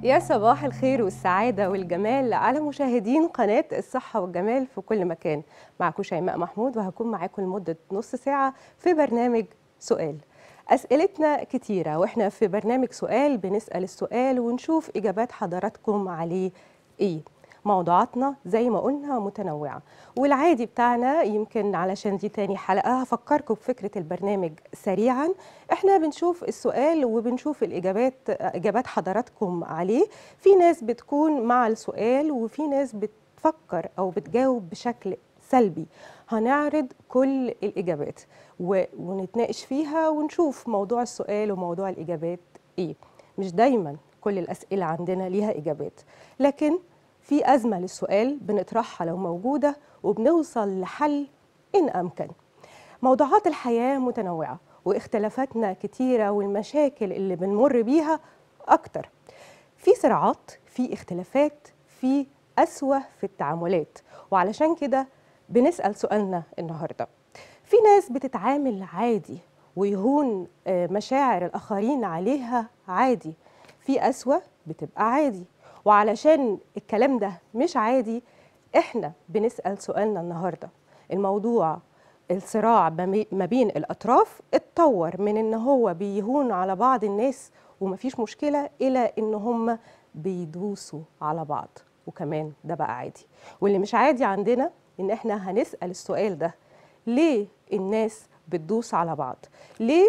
يا صباح الخير والسعادة والجمال على مشاهدين قناة الصحة والجمال في كل مكان معكم شيماء محمود وهكون معاكم لمدة نص ساعة في برنامج سؤال أسئلتنا كتيرة وإحنا في برنامج سؤال بنسأل السؤال ونشوف إجابات حضراتكم عليه إيه موضوعاتنا زي ما قلنا متنوعة والعادي بتاعنا يمكن علشان دي تاني حلقة هفكركم بفكرة البرنامج سريعا احنا بنشوف السؤال وبنشوف الإجابات إجابات حضراتكم عليه في ناس بتكون مع السؤال وفي ناس بتفكر أو بتجاوب بشكل سلبي هنعرض كل الإجابات و- ونتناقش فيها ونشوف موضوع السؤال وموضوع الإجابات إيه مش دايما كل الأسئلة عندنا ليها إجابات لكن في أزمة للسؤال بنطرحها لو موجودة وبنوصل لحل إن أمكن موضوعات الحياة متنوعة واختلافاتنا كتيرة والمشاكل اللي بنمر بيها أكتر في صراعات في اختلافات في أسوة في التعاملات وعلشان كده بنسأل سؤالنا النهاردة في ناس بتتعامل عادي ويهون آه، مشاعر الآخرين عليها عادي في أسوة بتبقى عادي وعلشان الكلام ده مش عادي احنا بنسأل سؤالنا النهاردة الموضوع الصراع بمي- ما بين الأطراف اتطور من إن هو بيهون على بعض الناس ومفيش مشكلة إلى إن هم بيدوسوا على بعض وكمان ده بقى عادي واللي مش عادي عندنا إن إحنا هنسأل السؤال ده ليه الناس بتدوس على بعض ليه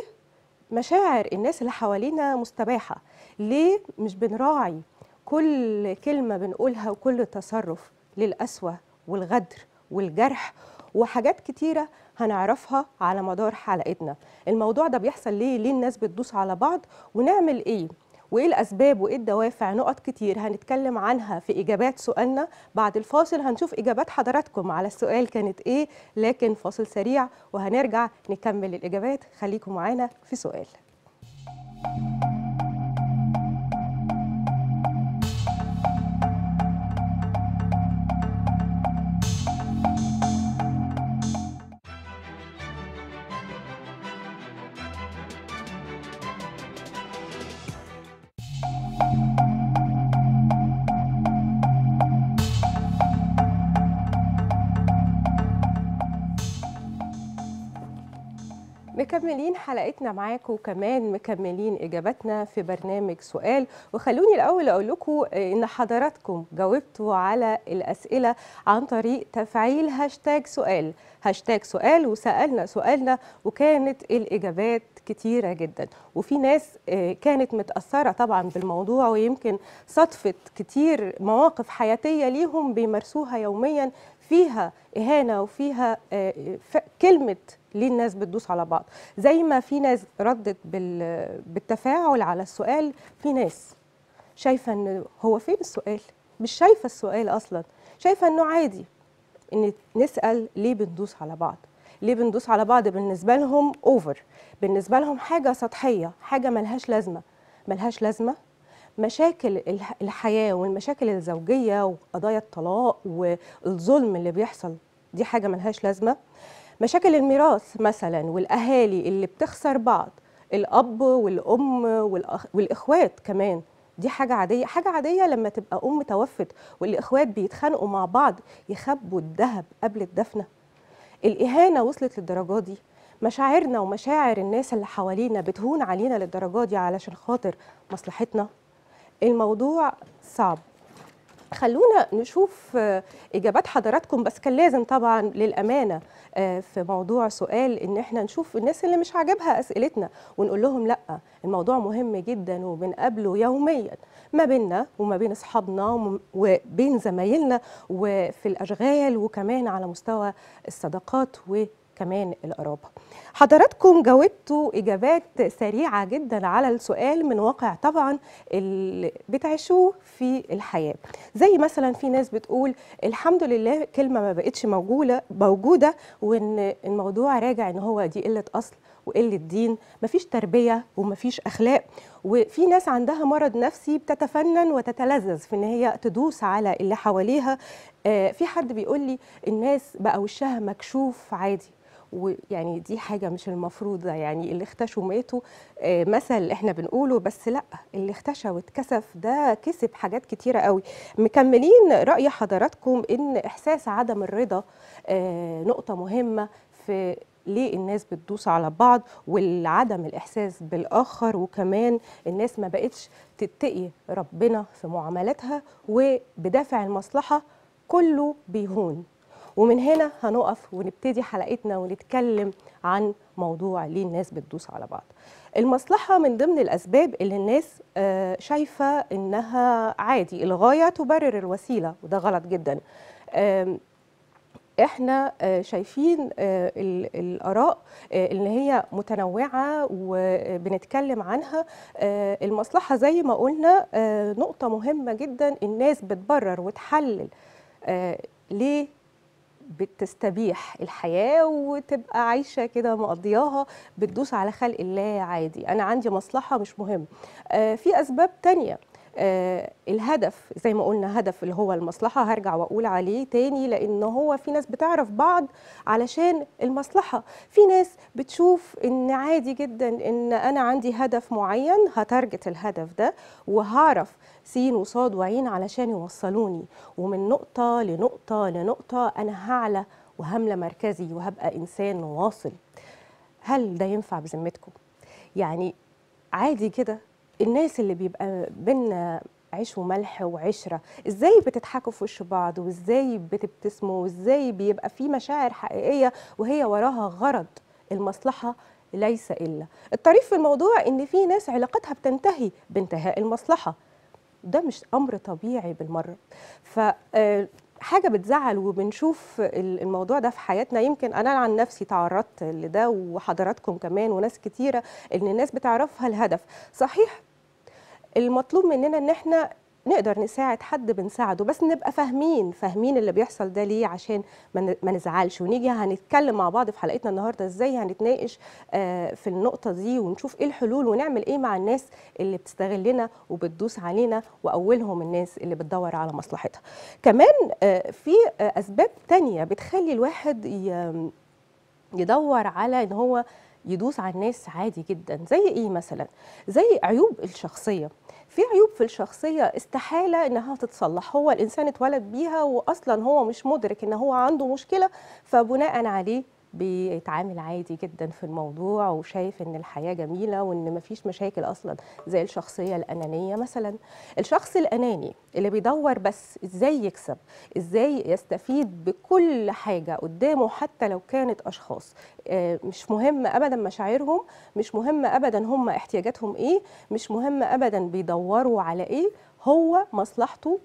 مشاعر الناس اللي حوالينا مستباحة ليه مش بنراعي كل كلمة بنقولها وكل تصرف للأسوة والغدر والجرح وحاجات كتيرة هنعرفها على مدار حلقتنا الموضوع ده بيحصل ليه ليه الناس بتدوس على بعض ونعمل ايه وايه الاسباب وايه الدوافع نقط كتير هنتكلم عنها في اجابات سؤالنا بعد الفاصل هنشوف اجابات حضراتكم على السؤال كانت ايه لكن فاصل سريع وهنرجع نكمل الاجابات خليكم معانا في سؤال مكملين حلقتنا معاكم وكمان مكملين اجاباتنا في برنامج سؤال وخلوني الاول اقول لكم ان حضراتكم جاوبتوا على الاسئله عن طريق تفعيل هاشتاج سؤال هاشتاج سؤال وسالنا سؤالنا وكانت الاجابات كتيره جدا وفي ناس آه، كانت متاثره طبعا بالموضوع ويمكن صدفت كتير مواقف حياتيه ليهم بيمارسوها يوميا فيها اهانه وفيها آه، ف- كلمه ليه الناس بتدوس على بعض زي ما في ناس ردت بال- بالتفاعل على السؤال في ناس شايفه ان هو فين السؤال مش شايفه السؤال اصلا شايفه انه عادي ان نسال ليه بندوس على بعض ليه بندوس على بعض بالنسبه لهم اوفر بالنسبه لهم حاجه سطحيه حاجه ملهاش لازمه ملهاش لازمه مشاكل الح- الحياه والمشاكل الزوجيه وقضايا الطلاق والظلم اللي بيحصل دي حاجه ملهاش لازمه مشاكل الميراث مثلا والاهالي اللي بتخسر بعض الاب والام والأخ والاخوات كمان دي حاجة عادية حاجة عادية لما تبقى أم توفت والإخوات بيتخانقوا مع بعض يخبوا الذهب قبل الدفنة الإهانة وصلت للدرجة دي مشاعرنا ومشاعر الناس اللي حوالينا بتهون علينا للدرجة دي علشان خاطر مصلحتنا الموضوع صعب خلونا نشوف آه، اجابات حضراتكم بس كان لازم طبعا للامانه آه، في موضوع سؤال ان احنا نشوف الناس اللي مش عاجبها اسئلتنا ونقول لهم لا الموضوع مهم جدا وبنقابله يوميا ما بيننا وما بين اصحابنا وم- وبين زمايلنا وفي الاشغال وكمان على مستوى الصداقات وكمان القرابه حضراتكم جاوبتوا اجابات سريعه جدا على السؤال من واقع طبعا اللي بتعيشوه في الحياه زي مثلا في ناس بتقول الحمد لله كلمه ما بقتش موجوده موجوده وان الموضوع راجع ان هو دي قله اصل وقله دين مفيش تربيه ومفيش اخلاق وفي ناس عندها مرض نفسي بتتفنن وتتلذذ في ان هي تدوس على اللي حواليها آه، في حد بيقول لي الناس بقى وشها مكشوف عادي ويعني دي حاجه مش المفروضه يعني اللي اختشوا ماتوا آه، مثل احنا بنقوله بس لا اللي اختشى واتكسف ده كسب حاجات كتيره قوي مكملين راي حضراتكم ان احساس عدم الرضا آه، نقطه مهمه في ليه الناس بتدوس على بعض والعدم الإحساس بالآخر وكمان الناس ما بقتش تتقي ربنا في معاملاتها وبدافع المصلحة كله بيهون ومن هنا هنقف ونبتدي حلقتنا ونتكلم عن موضوع ليه الناس بتدوس على بعض المصلحة من ضمن الأسباب اللي الناس آه، شايفة إنها عادي الغاية تبرر الوسيلة وده غلط جدا آم، احنا آه، شايفين آه، ال- الاراء آه، اللي هي متنوعه وبنتكلم عنها آه، المصلحه زي ما قلنا آه، نقطه مهمه جدا الناس بتبرر وتحلل آه، ليه بتستبيح الحياة وتبقى عايشة كده مقضياها بتدوس على خلق الله عادي أنا عندي مصلحة مش مهم آه، في أسباب تانية آه، الهدف زي ما قلنا هدف اللي هو المصلحة هرجع وأقول عليه تاني لأن هو في ناس بتعرف بعض علشان المصلحة في ناس بتشوف إن عادي جدا إن أنا عندي هدف معين هتارجت الهدف ده وهعرف سين وصاد وعين علشان يوصلوني ومن نقطة لنقطة لنقطة أنا هعلى وهملى مركزي وهبقى إنسان واصل هل ده ينفع بذمتكم؟ يعني عادي كده الناس اللي بيبقى بينا عيش وملح وعشرة ازاي بتضحكوا في وش بعض وازاي بتبتسموا وازاي بيبقى في مشاعر حقيقية وهي وراها غرض المصلحة ليس إلا الطريف في الموضوع إن في ناس علاقتها بتنتهي بانتهاء المصلحة ده مش امر طبيعي بالمره ف آه، حاجه بتزعل وبنشوف ال- الموضوع ده في حياتنا يمكن انا عن نفسي تعرضت لده وحضراتكم كمان وناس كتيره ان الناس بتعرفها الهدف صحيح المطلوب مننا ان احنا نقدر نساعد حد بنساعده بس نبقى فاهمين فاهمين اللي بيحصل ده ليه عشان ما ن- ما نزعلش ونيجي هنتكلم مع بعض في حلقتنا النهارده ازاي هنتناقش آه، في النقطه دي ونشوف ايه الحلول ونعمل ايه مع الناس اللي بتستغلنا وبتدوس علينا واولهم الناس اللي بتدور على مصلحتها كمان آه، في آه، اسباب تانية بتخلي الواحد ي- يدور على ان هو يدوس على الناس عادي جدا زي ايه مثلا زي عيوب الشخصيه في عيوب في الشخصيه استحاله انها تتصلح هو الانسان اتولد بيها واصلا هو مش مدرك ان هو عنده مشكله فبناء عليه بيتعامل عادي جدا في الموضوع وشايف ان الحياه جميله وان مفيش مشاكل اصلا زي الشخصيه الانانيه مثلا الشخص الاناني اللي بيدور بس ازاي يكسب ازاي يستفيد بكل حاجه قدامه حتى لو كانت اشخاص آه، مش مهم ابدا مشاعرهم مش مهم ابدا هم احتياجاتهم ايه مش مهم ابدا بيدوروا على ايه هو مصلحته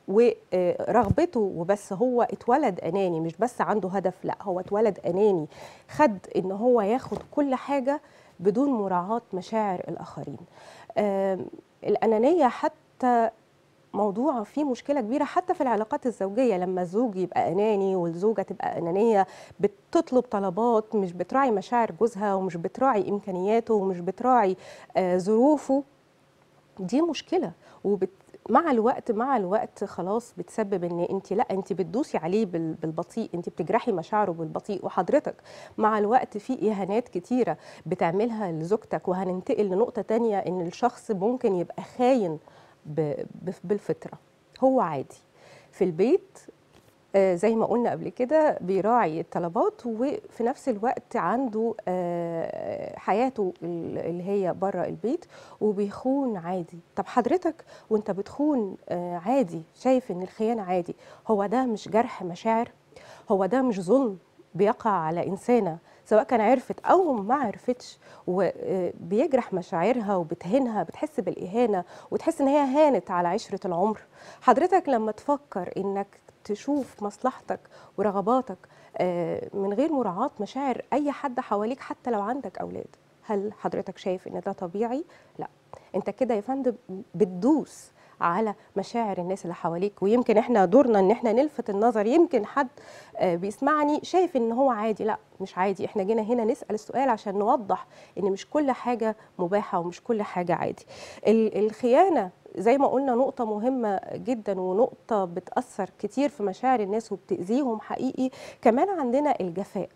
ورغبته وبس هو اتولد اناني مش بس عنده هدف لا هو اتولد اناني خد ان هو ياخد كل حاجه بدون مراعاه مشاعر الاخرين آم، الانانيه حتى موضوع فيه مشكله كبيره حتى في العلاقات الزوجيه لما الزوج يبقى اناني والزوجه تبقى انانيه بتطلب طلبات مش بتراعي مشاعر جوزها ومش بتراعي امكانياته ومش بتراعي آه، ظروفه دي مشكله وبت مع الوقت مع الوقت خلاص بتسبب ان انت لا انت بتدوسي عليه بال- بالبطيء انت بتجرحي مشاعره بالبطيء وحضرتك مع الوقت في اهانات كتيره بتعملها لزوجتك وهننتقل لنقطه تانية ان الشخص ممكن يبقى خاين ب- ب- بالفطره هو عادي في البيت آه، زي ما قلنا قبل كده بيراعي الطلبات وفي نفس الوقت عنده آه، حياته ال- اللي هي بره البيت وبيخون عادي طب حضرتك وانت بتخون آه، عادي شايف ان الخيانة عادي هو ده مش جرح مشاعر هو ده مش ظلم بيقع على إنسانة سواء كان عرفت أو ما عرفتش وبيجرح مشاعرها وبتهينها بتحس بالإهانة وتحس إن هي هانت على عشرة العمر حضرتك لما تفكر إنك تشوف مصلحتك ورغباتك آه، من غير مراعاة مشاعر أي حد حواليك حتى لو عندك أولاد هل حضرتك شايف إن ده طبيعي؟ لا أنت كده يا فندم بتدوس على مشاعر الناس اللي حواليك ويمكن احنا دورنا ان احنا نلفت النظر يمكن حد آه، بيسمعني شايف ان هو عادي لا مش عادي احنا جينا هنا نسأل السؤال عشان نوضح ان مش كل حاجة مباحة ومش كل حاجة عادي ال- الخيانة زي ما قلنا نقطة مهمة جدا ونقطة بتأثر كتير في مشاعر الناس وبتأذيهم حقيقي كمان عندنا الجفاء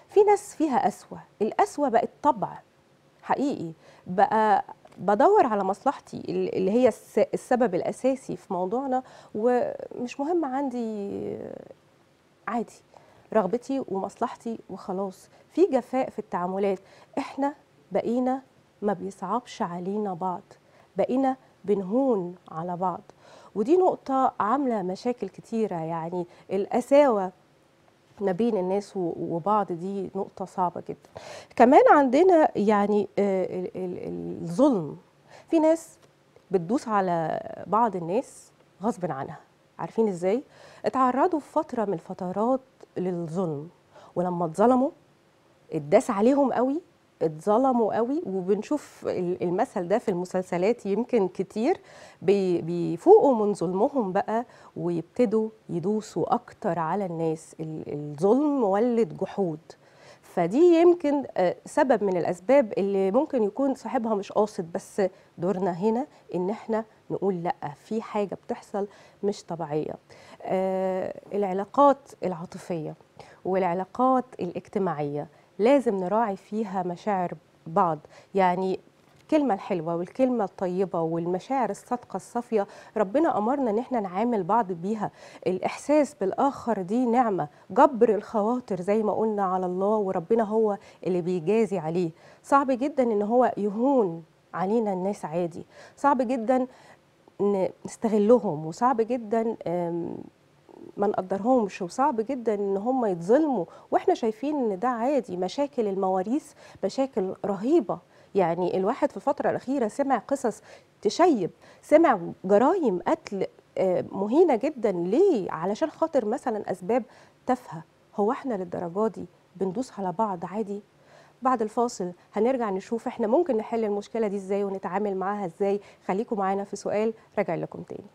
في ناس فيها قسوه القسوه بقت طبع حقيقي بقى بدور على مصلحتي اللي هي الس- السبب الاساسي في موضوعنا ومش مهم عندي عادي رغبتي ومصلحتي وخلاص في جفاء في التعاملات احنا بقينا ما بيصعبش علينا بعض بقينا بنهون على بعض ودي نقطة عاملة مشاكل كتيرة يعني القساوة ما بين الناس و- وبعض دي نقطة صعبة جدا كمان عندنا يعني آه، ال- ال- الظلم في ناس بتدوس على بعض الناس غصب عنها عارفين ازاي اتعرضوا في فترة من الفترات للظلم ولما اتظلموا اتداس عليهم قوي اتظلموا قوي وبنشوف ال- المثل ده في المسلسلات يمكن كتير بي- بيفوقوا من ظلمهم بقى ويبتدوا يدوسوا اكتر على الناس ال- الظلم مولد جحود فدي يمكن آه، سبب من الاسباب اللي ممكن يكون صاحبها مش قاصد بس دورنا هنا ان احنا نقول لا في حاجه بتحصل مش طبيعيه آه، العلاقات العاطفيه والعلاقات الاجتماعيه لازم نراعي فيها مشاعر بعض يعني الكلمة الحلوة والكلمة الطيبة والمشاعر الصادقة الصافية ربنا أمرنا إن احنا نعامل بعض بيها الإحساس بالآخر دي نعمة جبر الخواطر زي ما قلنا على الله وربنا هو اللي بيجازي عليه صعب جدا إن هو يهون علينا الناس عادي صعب جدا ن- نستغلهم وصعب جدا آم، ما نقدرهمش وصعب جدا ان هم يتظلموا واحنا شايفين ان ده عادي مشاكل المواريث مشاكل رهيبه يعني الواحد في الفتره الاخيره سمع قصص تشيب سمع جرائم قتل آه، مهينه جدا ليه علشان خاطر مثلا اسباب تافهه هو احنا للدرجه دي بندوس على بعض عادي بعد الفاصل هنرجع نشوف احنا ممكن نحل المشكله دي ازاي ونتعامل معاها ازاي خليكم معانا في سؤال راجع لكم تاني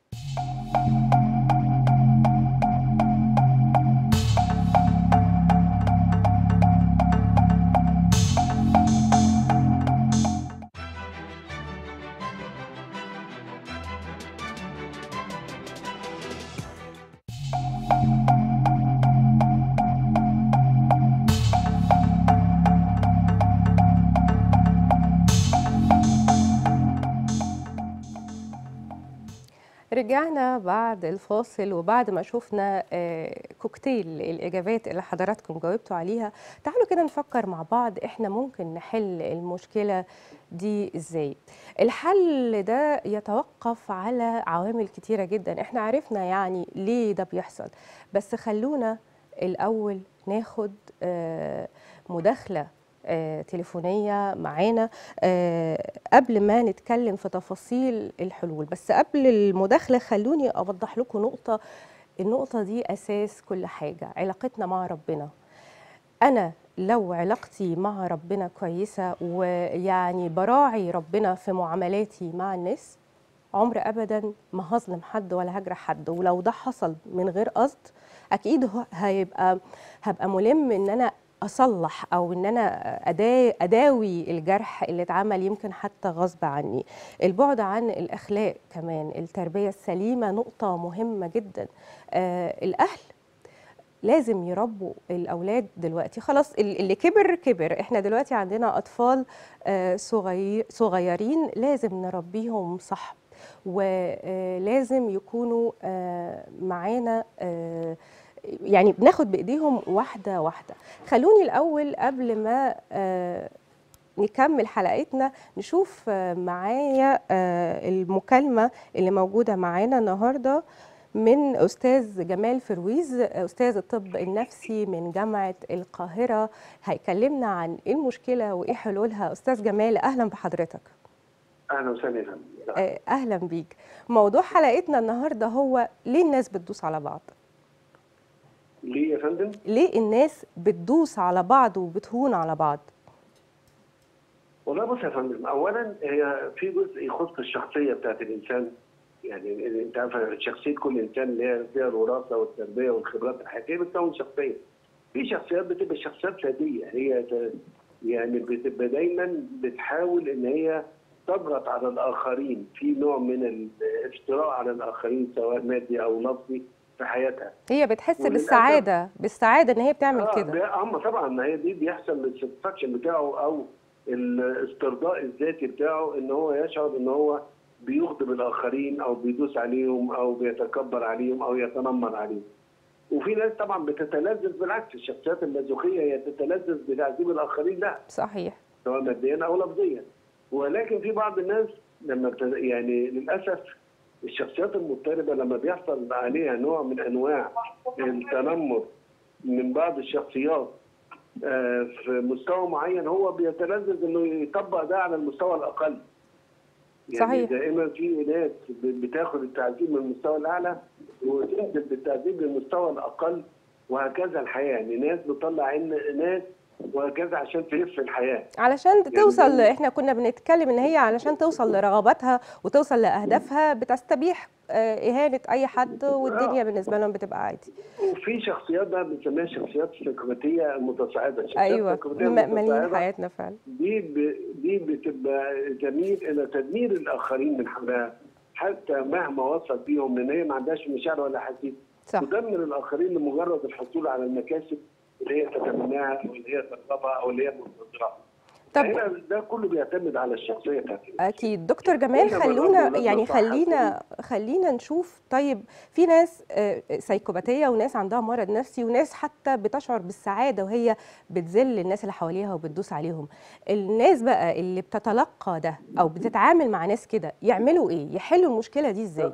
رجعنا بعد الفاصل وبعد ما شفنا آه، كوكتيل الإجابات اللي حضراتكم جاوبتوا عليها تعالوا كده نفكر مع بعض إحنا ممكن نحل المشكلة دي إزاي الحل ده يتوقف على عوامل كتيرة جدا إحنا عرفنا يعني ليه ده بيحصل بس خلونا الأول ناخد آه، مداخلة آه، تليفونية معانا آه، قبل ما نتكلم في تفاصيل الحلول بس قبل المداخلة خلوني أوضح لكم نقطة النقطة دي أساس كل حاجة علاقتنا مع ربنا أنا لو علاقتي مع ربنا كويسة ويعني براعي ربنا في معاملاتي مع الناس عمر أبدا ما هظلم حد ولا هجرح حد ولو ده حصل من غير قصد أكيد هو- هيبقى هبقى ملم إن أنا اصلح او ان انا أدا اداوي الجرح اللي اتعمل يمكن حتى غصب عني البعد عن الاخلاق كمان التربيه السليمه نقطه مهمه جدا آه الاهل لازم يربوا الاولاد دلوقتي خلاص ال- اللي كبر كبر احنا دلوقتي عندنا اطفال آه، صغير صغيرين لازم نربيهم صح ولازم يكونوا آه، معانا آه، يعني بناخد بايديهم واحده واحده خلوني الاول قبل ما آه، نكمل حلقتنا نشوف آه، معايا آه، المكالمه اللي موجوده معانا النهارده من استاذ جمال فرويز استاذ الطب النفسي من جامعه القاهره هيكلمنا عن ايه المشكله وايه حلولها استاذ جمال اهلا بحضرتك اهلا وسهلا يا فندم آه، اهلا بيك موضوع حلقتنا النهارده هو ليه الناس بتدوس على بعض ليه يا فندم؟ ليه الناس بتدوس على بعض وبتهون على بعض والله بص يا فندم اولا هي في جزء يخص الشخصيه بتاعت الانسان يعني انت عارف شخصيه كل انسان اللي هي فيها الوراثه والتربيه والخبرات الحياتيه بتكون شخصيه. في شخصيات بتبقى شخصيات ذاتيه هي ت- يعني بتبقى دايما بتحاول ان هي تضغط على الاخرين في نوع من الافتراء على الاخرين سواء مادي او لفظي في حياتها هي بتحس وللأسف- بالسعاده بالسعاده ان هي بتعمل اه كده بي- اما طبعا ما هي دي بيحصل الساتسفاكشن بتاعه او الاسترضاء الذاتي بتاعه ان هو يشعر ان هو بيغضب الاخرين او بيدوس عليهم او بيتكبر عليهم او يتنمر عليهم. وفي ناس طبعا بتتلذذ بالعكس الشخصيات المازوخيه هي تتلذذ بتعذيب الاخرين لا صحيح سواء ماديا او لفظيا. ولكن في بعض الناس لما بت... يعني للاسف الشخصيات المضطربه لما بيحصل عليها نوع من انواع التنمر من بعض الشخصيات آه، في مستوى معين هو بيتلذذ انه يطبق ده على المستوى الاقل. يعني صحيح. دائما في ناس ب- بتاخد التعذيب من المستوى الاعلى وتنزل بالتعذيب للمستوى الاقل وهكذا الحياه يعني ناس بتطلع عين ناس وهكذا عشان تلف الحياه. علشان توصل ده- احنا كنا بنتكلم ان هي علشان توصل لرغباتها وتوصل لاهدافها بتستبيح آه، اهانه اي حد والدنيا بالنسبه لهم بتبقى عادي وفي شخصيات بقى بنسميها الشخصيات السيكوباتيه المتصاعده الشخصيات ايوه السيكوباتية م- مالين المتصاعدة حياتنا فعلا دي ب... دي بتبقى تميل الى تدمير الاخرين من حولها حتى مهما وصل بيهم لان هي ما عندهاش مشاعر ولا حسيس صح تدمر الاخرين لمجرد الحصول على المكاسب اللي هي تتمناها او اللي هي ترغبها او اللي هي منتظرها. طب هنا ده كله بيعتمد على الشخصيه بتاعت اكيد دكتور جمال إحنا خلونا بنربي يعني ولادنا صح خلينا خلينا نشوف طيب في ناس آه، سيكوباتيه وناس عندها مرض نفسي وناس حتى بتشعر بالسعاده وهي بتذل الناس اللي حواليها وبتدوس عليهم الناس بقى اللي بتتلقى ده او بتتعامل مع ناس كده يعملوا ايه يحلوا المشكله دي ازاي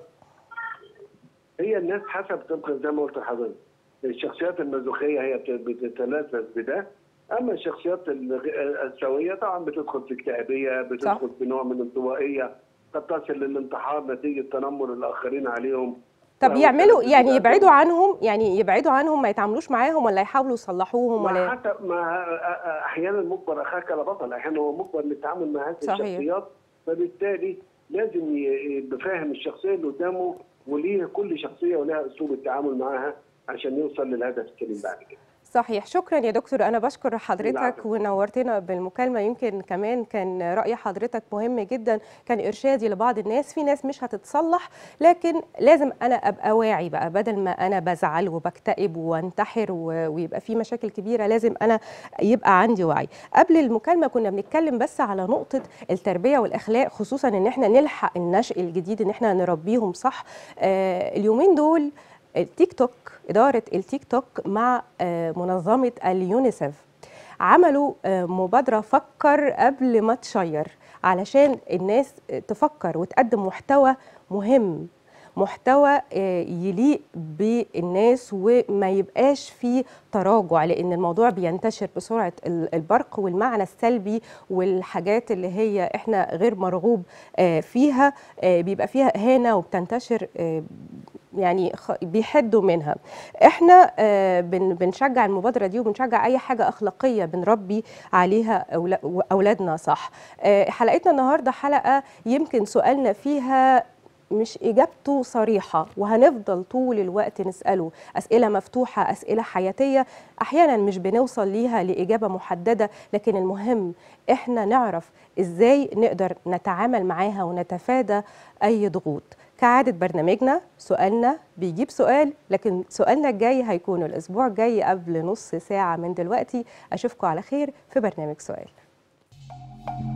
هي الناس حسب طبقا زي ما قلت لحضرتك الشخصيات المازوخيه هي بت- بتتلذذ بده اما الشخصيات الغ- السويه طبعا بتدخل في اكتئابيه بتدخل في نوع من الانطوائيه قد تصل للانتحار نتيجه تنمر الاخرين عليهم طب أو يعملوا التلذذ يعني بتاعتهم. يبعدوا عنهم يعني يبعدوا عنهم ما يتعاملوش معاهم ولا يحاولوا يصلحوهم ما ولا حتى ما احيانا مجبر اخاك لبطل احيانا هو مجبر للتعامل مع هذه صحيح. الشخصيات فبالتالي لازم ي- يبقى فاهم الشخصيه اللي قدامه وليه كل شخصيه ولها اسلوب التعامل معاها عشان يوصل للهدف السليم بعد كده صحيح شكرا يا دكتور انا بشكر حضرتك العفو. ونورتنا بالمكالمه يمكن كمان كان راي حضرتك مهم جدا كان ارشادي لبعض الناس في ناس مش هتتصلح لكن لازم انا ابقى واعي بقى بدل ما انا بزعل وبكتئب وانتحر و- ويبقى في مشاكل كبيره لازم انا يبقى عندي وعي قبل المكالمه كنا بنتكلم بس على نقطه التربيه والاخلاق خصوصا ان احنا نلحق النشء الجديد ان احنا نربيهم صح آه اليومين دول التيك توك إدارة التيك توك مع آه، منظمة اليونيسف عملوا آه، مبادرة فكر قبل ما تشير علشان الناس آه، تفكر وتقدم محتوى مهم محتوى آه، يليق بالناس وما يبقاش فيه تراجع لان الموضوع بينتشر بسرعه ال- البرق والمعنى السلبي والحاجات اللي هي احنا غير مرغوب آه، فيها آه، بيبقى فيها اهانه وبتنتشر آه، يعني خ- بيحدوا منها احنا آه، بن- بنشجع المبادره دي وبنشجع اي حاجه اخلاقيه بنربي عليها أولا- اولادنا صح آه، حلقتنا النهارده حلقه يمكن سؤالنا فيها مش اجابته صريحه وهنفضل طول الوقت نساله اسئله مفتوحه اسئله حياتيه احيانا مش بنوصل ليها لاجابه محدده لكن المهم احنا نعرف ازاي نقدر نتعامل معاها ونتفادى اي ضغوط كعادة برنامجنا سؤالنا بيجيب سؤال لكن سؤالنا الجاي هيكون الأسبوع الجاي قبل نص ساعة من دلوقتي أشوفكم على خير في برنامج سؤال